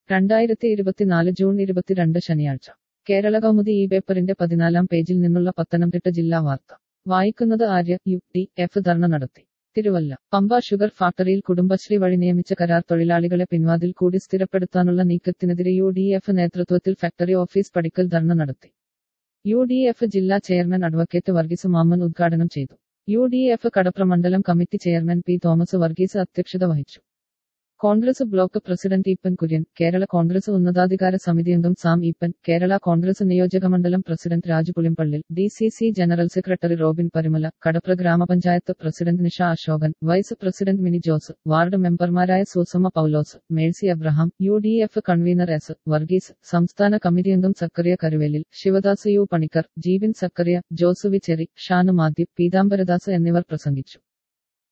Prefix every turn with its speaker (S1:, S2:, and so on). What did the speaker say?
S1: രണ്ടായിരത്തി ഇരുപത്തിനാല് ജൂൺ ഇരുപത്തിരണ്ട് ശനിയാഴ്ച കേരള കൗമുദി ഈ പേപ്പറിന്റെ പതിനാലാം പേജിൽ നിന്നുള്ള പത്തനംതിട്ട ജില്ലാ വാർത്ത വായിക്കുന്നത് Arya U T F dharna നടത്തി തിരുവല്ല പമ്പ ഷുഗർ ഫാക്ടറിയിൽ കുടുംബശ്രീ വഴി നിയമിച്ച കരാർ തൊഴിലാളികളെ പിൻവാതിൽ കൂടി സ്ഥിരപ്പെടുത്താനുള്ള നീക്കത്തിനെതിരെ യു ഡി എഫ് നേതൃത്വത്തിൽ ഫാക്ടറി ഓഫീസ് പടിക്കൽ ധർണ നടത്തി യു ഡി എഫ് ജില്ലാ ചെയർമാൻ അഡ്വക്കേറ്റ് വർഗീസ് മാമ്മൻ ഉദ്ഘാടനം ചെയ്തു യു ഡി എഫ് കടപ്ര മണ്ഡലം committee chairman P Thomas Varghese അധ്യക്ഷത വഹിച്ചു Congress block president Eapen Kurian Kerala Congress ഉന്നതാധികാര സമിതി അംഗം സാം ഈപ്പൻ കേരള കോൺഗ്രസ് നിയോജക മണ്ഡലം president Raju Pulimpallil D C C general secretary Robin Parimala Kadapra ഗ്രാമപഞ്ചായത്ത് president Nisha Ashokan vice president Mini Jose ward മെമ്പർമാരായ Susamma Paulose Mercy Abraham U D F convener S Varghese സംസ്ഥാന കമ്മിറ്റി അംഗം സക്കറിയ കരുവേലിൽ ശിവദാസ് യു പണിക്കർ ജീവൻ സക്കറിയ ജോസുവി ചെറി ഷാനു മാത്യു പീതാംബരദാസ് എന്നിവർ പ്രസംഗിച്ചു